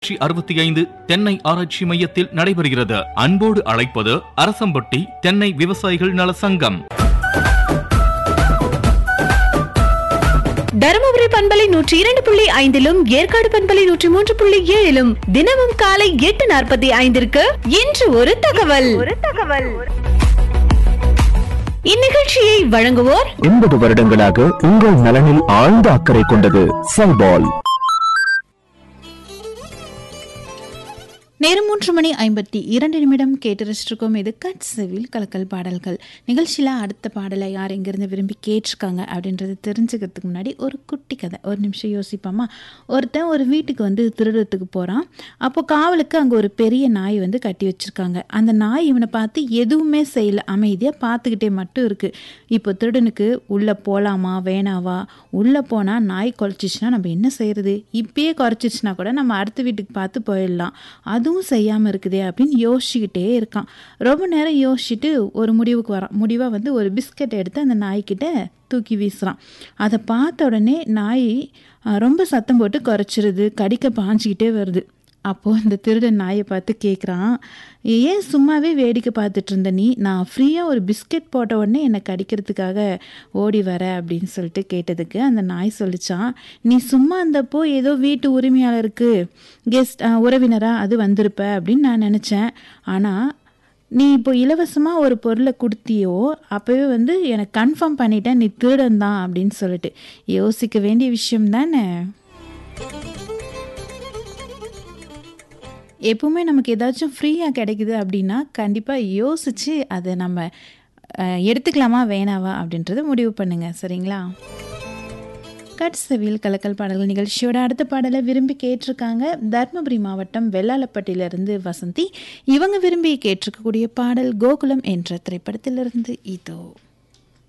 முன்னூற்றி அறுபத்தி ஐந்து தென்னை ஆராய்ச்சி மையத்தில் நடைபெறுகிறது அன்போடு அழைப்பது அரசம்பட்டி தென்னை விவசாயிகள் நல சங்கம் தருமபுரி பண்பலை நூற்றி இரண்டு புள்ளி ஐந்திலும் ஏற்காடு பண்பலை நூற்றி மூன்று புள்ளி ஏழிலும் தினமும் காலை எட்டு நாற்பத்தி ஐந்திற்கு இன்று ஒரு தகவல் ஒரு தகவல் இந்நிகழ்ச்சியை வழங்குவோர் எண்பது வருடங்களாக உங்கள் நலனில் ஆழ்ந்த அக்கறை கொண்டது செல்பால் நேரம் மூன்று மணி ஐம்பத்தி இரண்டு நிமிடம் கேட்டு ரசிச்சிருக்கோம் இது கட் செவில் கலக்கல் பாடல்கள் நிகழ்ச்சியில் அடுத்த பாடலை யார் எங்கேருந்து விரும்பி கேட்டிருக்காங்க அப்படின்றது தெரிஞ்சுக்கிறதுக்கு முன்னாடி ஒரு குட்டி கதை ஒரு நிமிஷம் யோசிப்போமா ஒருத்தன் ஒரு வீட்டுக்கு வந்து திருடுறதுக்கு போகிறான் அப்போ காவலுக்கு அங்கே ஒரு பெரிய நாய் வந்து கட்டி வச்சுருக்காங்க அந்த நாய் இவனை பார்த்து எதுவுமே செய்யல அமைதியாக பார்த்துக்கிட்டே மட்டும் இருக்குது இப்போ திருடனுக்கு உள்ளே போகலாமா வேணாவா உள்ளே போனால் நாய் குறைச்சிச்சுன்னா நம்ம என்ன செய்யறது இப்பயே குறைச்சிச்சுன்னா கூட நம்ம அடுத்த வீட்டுக்கு பார்த்து போயிடலாம் அதுவும் செய்யாமல் இருக்குதே அப்படின்னு யோசிச்சுக்கிட்டே இருக்கான் ரொம்ப நேரம் யோசிச்சுட்டு ஒரு முடிவுக்கு வரான் முடிவாக வந்து ஒரு பிஸ்கட் எடுத்து அந்த நாய்க்கிட்ட தூக்கி வீசுகிறான் அதை பார்த்த உடனே நாய் அஹ், ரொம்ப சத்தம் போட்டு குறைச்சிருது கடிக்க பாஞ்சிக்கிட்டே வருது அப்போது இந்த திருடன் நாயை பார்த்து கேட்குறான் ஏன் சும்மாவே வேடிக்கை பார்த்துட்டு இருந்த நீ நான் ஃப்ரீயாக ஒரு பிஸ்கட் போட்ட உடனே என்னை கடிக்கிறதுக்காக ஓடி வர அப்படின்னு சொல்லிட்டு கேட்டதுக்கு அந்த நாய் சொல்லிச்சான் நீ சும்மா இருந்தப்போ ஏதோ வீட்டு உரிமையாளருக்கு கெஸ்ட் உறவினரா அது வந்திருப்ப அப்படின்னு நான் நினச்சேன் ஆனால் நீ இப்போ இலவசமாக ஒரு பொருளை கொடுத்தியோ அப்போவே வந்து எனக்கு கன்ஃபார்ம் பண்ணிட்டேன் நீ திருடன் தான் அப்படின்னு சொல்லிட்டு யோசிக்க வேண்டிய விஷயம் தானே எப்பவுமே நமக்கு ஏதாச்சும் ஃப்ரீயாக கிடைக்குது அப்படின்னா கண்டிப்பாக யோசித்து அதை நம்ம அஹ், எடுத்துக்கலாமா வேணாவா அப்படின்றத முடிவு பண்ணுங்க சரிங்களா கட்சவில் கலக்கல் பாடல்கள் நிகழ்ச்சியோட அடுத்த பாடலை விரும்பி கேட்டிருக்காங்க தர்மபுரி மாவட்டம் வெள்ளாளப்பட்டியிலிருந்து வசந்தி இவங்க விரும்பி கேட்டிருக்கக்கூடிய பாடல் கோகுலம் என்ற திரைப்படத்திலிருந்து இதோ